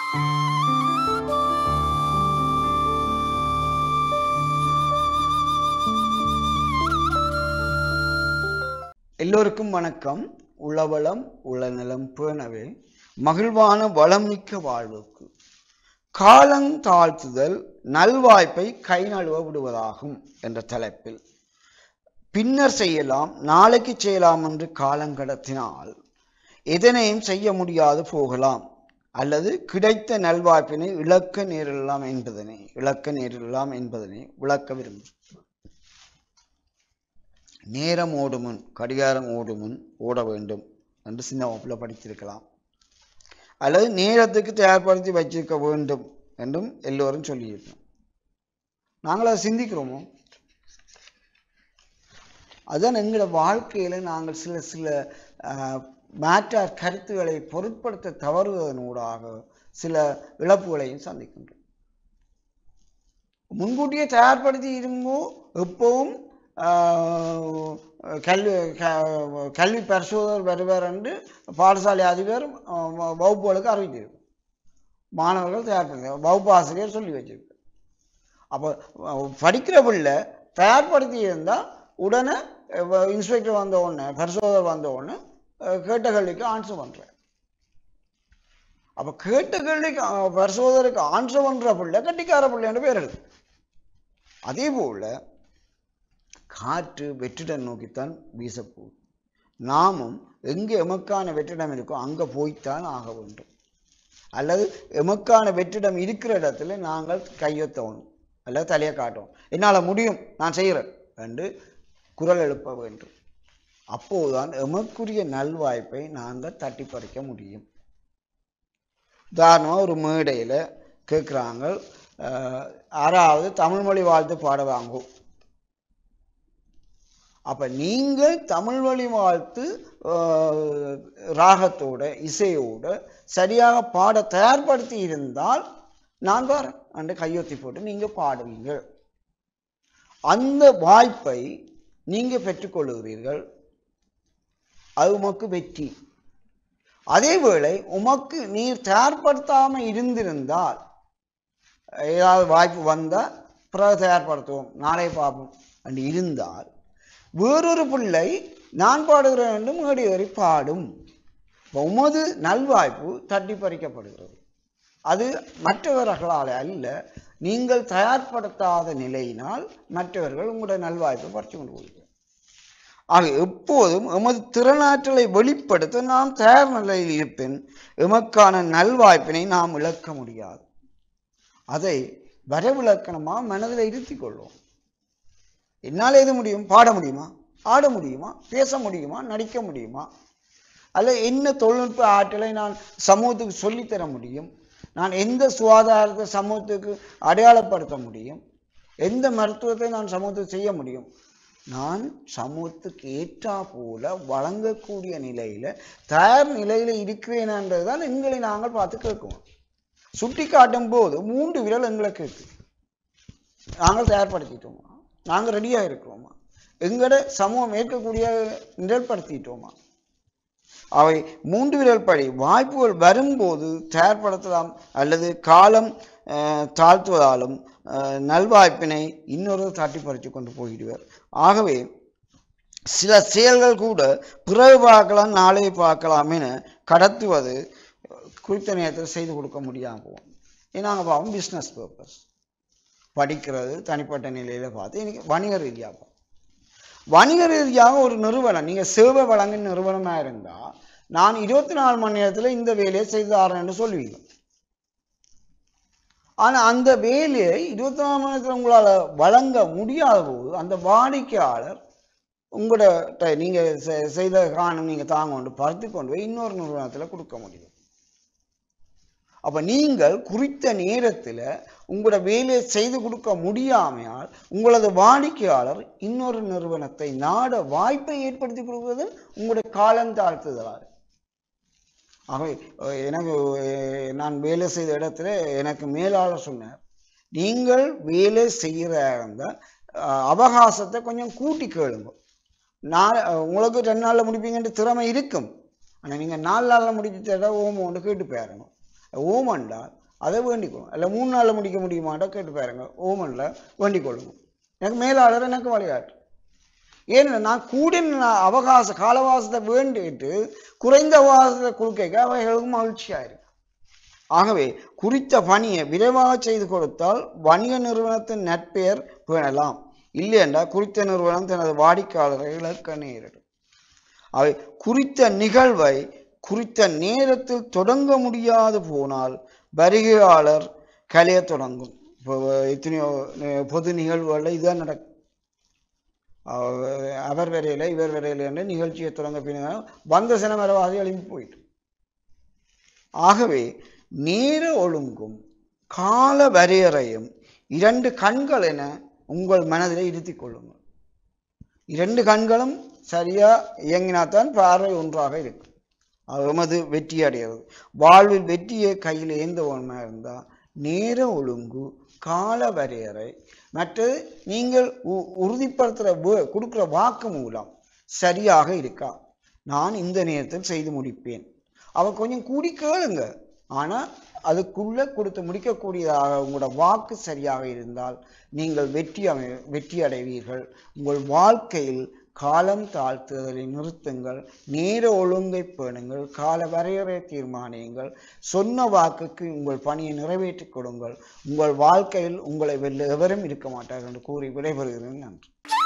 எல்லோருக்கும் வணக்கம் உளவளம் உளநலம் பேணவே மகிழ்வான வளமிக்க வாழ்வுக்கு காலங் தாழ்த்துதல் நல்வாய்ப்பை கை நழுவ விடுவதாகும் என்ற தலைப்பில் பின்னர் செய்யலாம் நாளைக்கு செய்யலாம் என்று காலங்கடத்தினால் எதனையும் செய்ய முடியாது போகலாம் அல்லது கிடைத்த நல்வாய்ப்பினை இழக்க நேரிடலாம் என்பதனை இழக்க நேரிடலாம் என்பதனை விளக்க விரும்புகிறேன் நேரம் ஓடுமுன் கடிகாரம் ஓடுமுன் ஓட வேண்டும் என்று சின்ன வகுப்பில் படித்திருக்கலாம் அல்லது நேரத்துக்கு தயார்படுத்தி வச்சிருக்க வேண்டும் என்றும் எல்லோரும் சொல்லியிருக்கோம் நாங்கள் அதை சிந்திக்கிறோமோ அதுதான் எங்களோட வாழ்க்கையில நாங்கள் சில சில மேட்டார் கருத்துக்களை பொருட்படுத்த தவறுவதனூடாக சில இழப்புகளையும் சந்திக்கின்றோம் முன்கூட்டியே தயார்படுத்தி இருங்கோ எப்பவும் ஆஹ், கல்வி க- கல்வி பரிசோதகர் வருவார் என்று பாடசாலை அதிபர் ஆஹ், வ- வகுப்புகளுக்கு அறிவித்திருக்கும் மாணவர்கள் தயார்படுத்த வகுப்பு ஆசிரியர் சொல்லி வச்சிருக்கு அப்போ அஹ், படிக்கிற பிள்ளை தயார்படுத்தி இருந்தால் உடனே அஹ், இன்ஸ்பெக்டர் வந்த உடனே பரிசோதகர் வந்த உடனே அஹ், கேட்ட கேள்விக்கு ஆன்சர் பண்ணுறேன் அப்போ கேட்ட கேள்விக்கு அஹ், பரிசோதகருக்கு ஆன்சர் பண்ணுற பிள்ளை கட்டிக்கார பிள்ளைன்னு பேர் இருக்கு அதே போல காற்று வெற்றிடம் நோக்கித்தான் வீசப்போகுது நாமும் எங்கே எமக்கான வெற்றிடம் இருக்கோ அங்கே போய்த்தான் ஆக வேண்டும் அல்லது எமக்கான வெற்றிடம் இருக்கிற இடத்துல நாங்கள் கையொத்தணும் அல்லது தலையை காட்டணும் என்னால் முடியும் நான் செய்கிறேன் என்று குரல் எழுப்ப வேண்டும் அப்போதுதான் எமக்குரிய நல்வாய்ப்பை நாங்கள் தட்டி பறிக்க முடியும் உதாரணமாக ஒரு மேடையில் கேட்குறாங்க யாராவது தமிழ் மொழி வாழ்த்து பாட வாங்கும் அப்ப நீங்கள் தமிழ் வழி வாழ்த்து ஆஹ், ராகத்தோட இசையோட சரியாக பாட தயார்படுத்தி இருந்தால் நான் வரேன் என்று கையொத்தி போட்டு நீங்க பாடுவீங்க அந்த வாய்ப்பை நீங்க பெற்றுக்கொள்கிறீர்கள் அது உமக்கு வெற்றி அதேவேளை உமக்கு நீர் தயார்படுத்தாம இருந்திருந்தால் ஏதாவது வாய்ப்பு வந்தா பிறகு தயார்படுத்துவோம் நாளை பார்ப்போம் என்று இருந்தால் வேறொரு பிள்ளை நான் பாடுகிறேன் என்று மேடி ஏறி பாடும் இப்ப உமது நல்வாய்ப்பு தட்டி பறிக்கப்படுகிறது அது மற்றவர்களால் அல்ல நீங்கள் தயார்படுத்தாத நிலையினால் மற்றவர்கள் உங்களுடைய நல்வாய்ப்பை பறித்து கொண்டு போகிறார்கள் ஆக எப்போதும் எமது திறனாற்றலை வெளிப்படுத்த நாம் தயார் நிலையில் இருப்பின் எமக்கான நல்வாய்ப்பினை நாம் இழக்க முடியாது அதை வரவிலக்கணமாக மனதில் இருத்திக் கொள்வோம் என்னால் எது முடியும் பாட முடியுமா ஆட முடியுமா பேச முடியுமா நடிக்க முடியுமா அல்ல என்ன தொழில்நுட்ப ஆற்றலை நான் சமூகத்துக்கு சொல்லித்தர முடியும் நான் எந்த சுகாதாரத்தை சமூகத்துக்கு அடையாளப்படுத்த முடியும் எந்த மருத்துவத்தை நான் சமூகத்துக்கு செய்ய முடியும் நான் சமூகத்துக்கு ஏற்றா போல வழங்கக்கூடிய நிலையில தயார் நிலையில இருக்கிறேன்ன்றதுதான் எங்களை நாங்கள் பார்த்து கேட்குவோம் சுட்டி காட்டும் போது மூன்று விரல் எங்களை கேட்குது நாங்கள் தயார்படுத்திட்டோமா நாங்கள் ரெடியாக இருக்கிறோமா எங்கட சமூகம் ஏற்கக்கூடிய நிரல்படுத்திட்டோமா அவை மூன்று விரல் படி வாய்ப்புகள் வரும்போது தயார்படுத்தலாம் அல்லது காலம் அஹ், தாழ்த்துவதாலும் அஹ், நல்வாய்ப்பினை இன்னொரு தட்டி பறித்து கொண்டு போயிடுவார் ஆகவே சில செயல்கள் கூட பிறகு பார்க்கலாம் நாளை பார்க்கலாம் என கடத்துவது குறித்த நேரத்தில் செய்து கொடுக்க முடியாமல் போகும் ஏன்னா நாங்கள் பார்ப்போம் பிஸ்னஸ் பர்பஸ் படிக்கிறது தனிப்பட்ட நிலையில பார்த்து இன்னைக்கு வணிக ரீதியாக பார்ப்போம். வணிக ரீதியாக ஒரு நிறுவனம் நீங்க சேவை வழங்கும் நிறுவனமா இருந்தா நான் இருபத்தி நாலு மணி நேரத்துல இந்த வேலையை செய்து தரேன்னு சொல்லுவீங்க ஆனா அந்த வேலையை இருபத்தி நாலு மணி நேரத்துல உங்களால வழங்க முடியாத போது அந்த வாடிக்கையாளர் உங்களோட நீங்க செ- செய்த காணும் நீங்க தாங்க கொண்டு பருத்தி கொண்டு போய் இன்னொரு நிறுவனத்துல கொடுக்க முடியும் அப்ப நீங்கள் குறித்த நேரத்துல உங்களோட வேலையை செய்து கொடுக்க முடியாமையால் உங்களது வாடிக்கையாளர் இன்னொரு நிறுவனத்தை நாட வாய்ப்பை ஏற்படுத்தி கொடுப்பது உங்களுடைய காலம் தாழ்த்துதலால் ஆகவே அஹ், எனக்கு அஹ், நான் வேலை செய்த இடத்துல எனக்கு மேலாளர் சொன்னார் நீங்கள் வேலை செய்கிறதா இருந்தால் அஹ், அவகாசத்தை கொஞ்சம் கூட்டி கேளுங்க நாள் அஹ், உங்களுக்கு ரெண்டு நாளில் முடிப்பீங்கன்ற திறமை இருக்கும் ஆனால் நீங்கள் நாலு நாளில் முடிச்சு தர ஓம ஒன்று கேட்டு பாருங்க ஓமண்டால் அதை வேண்டிக் கொள்ளும் இல்லை மூணு நாளில் முடிக்க முடியுமாட்டா கேட்டு பாருங்க ஓமன்ல வேண்டிக் கொள்ளுங்க எனக்கு மேலாளர் எனக்கு வழிகாட்டு ஏன்னா நான் கூடின அவகாச காலவாசத்தை வேண்டிட்டு குறைந்த அவகாசத்தை கொடுக்க அவைகளுக்கு மகிழ்ச்சியாக இருக்கு ஆகவே குறித்த பணியை விரைவாக செய்து கொடுத்தால் வணிக நிறுவனத்தின் நற்பெயர் பேணலாம் இல்லையென்றா குறித்த நிறுவனம் தனது வாடிக்கையாளரை இழக்க நேரிடும் அவை குறித்த நிகழ்வை குறித்த நேரத்தில் தொடங்க முடியாது போனால் வருகையாளர் கலைய தொடங்கும் இப்போ எத்தனையோ அஹ், பொது நிகழ்வுகளில் இதுதான் நடக்கும் அவ- அவர் வரையில இவர் வரையில என்று நிகழ்ச்சியை தொடங்க பின்னால் வந்த சினமரவாதி எழுப்பி போயிட்டு ஆகவே நேர ஒழுங்கும் கால வரையறையும் இரண்டு கண்கள் என உங்கள் மனதிலே இருத்திக் கொள்ளுங்கள் இரண்டு கண்களும் சரியா இயங்கினாத்தான் பார்வை ஒன்றாக இருக்கும் அது எமது வெற்றி அடைகிறது வாழ்வில் வெற்றியை கையில் ஏந்தவனா இருந்தால் நேர ஒழுங்கு கால வரையறை மற்றது நீங்கள் உ- உறுதிப்படுத்துகிற வே- கொடுக்குற வாக்கு மூலம் சரியாக இருக்கா நான் இந்த நேரத்தில் செய்து முடிப்பேன் அவ கொஞ்சம் கூடி கேளுங்க ஆனா அதுக்குள்ள கொடுத்து முடிக்கக்கூடியதாக உங்களோட வாக்கு சரியாக இருந்தால் நீங்கள் வெற்றி அமை வெற்றி அடைவீர்கள் உங்கள் வாழ்க்கையில் காலம் தாழ்த்துதலை நிறுத்துங்கள் நேர ஒழுங்கை பேணுங்கள் கால வரையறை தீர்மானியுங்கள் சொன்ன வாக்குக்கு உங்கள் பணியை நிறைவேற்றிக் கொடுங்கள் உங்கள் வாழ்க்கையில் உங்களை வெல்ல எவரும் இருக்க மாட்டார்கள் என்று கூறி விடைபெறுகிறேன் நன்றி